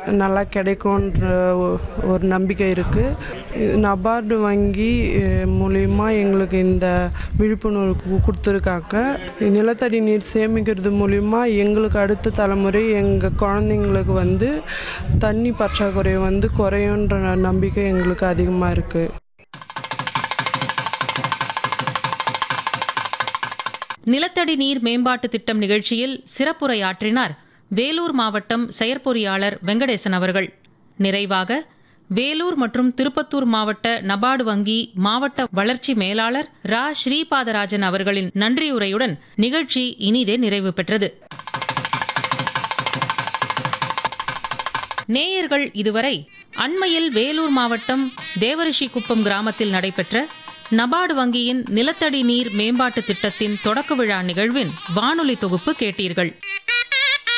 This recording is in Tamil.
நல்லா கிடைக்கும்ன்ற ஒ- ஒரு நம்பிக்கை இருக்குது நபார்டு வங்கி அஹ், மூலிமா எங்களுக்கு இந்த விழிப்புணர்வு கு- கொடுத்துருக்காங்க நிலத்தடி நீர் சேமிக்கிறது மூலிமா எங்களுக்கு அடுத்த தலைமுறை எங்கள் குழந்தைங்களுக்கு வந்து தண்ணி பற்றாக்குறை வந்து குறையுன்ற நம்பிக்கை எங்களுக்கு அதிகமாக இருக்குது நிலத்தடி நீர் மேம்பாட்டு திட்டம் நிகழ்ச்சியில் சிறப்புரையாற்றினார் வேலூர் மாவட்டம் செயற்பொறியாளர் வெங்கடேசன் அவர்கள் நிறைவாக வேலூர் மற்றும் திருப்பத்தூர் மாவட்ட நபார்டு வங்கி மாவட்ட வளர்ச்சி மேலாளர் ரா ஸ்ரீபாதராஜன் அவர்களின் நன்றியுரையுடன் நிகழ்ச்சி இனிதே நிறைவு பெற்றது நேயர்கள் இதுவரை அண்மையில் வேலூர் மாவட்டம் தேவரிஷிக்குப்பம் கிராமத்தில் நடைபெற்ற நபார்டு வங்கியின் நிலத்தடி நீர் மேம்பாட்டு திட்டத்தின் தொடக்க விழா நிகழ்வின் வானொலி தொகுப்பு கேட்டீர்கள்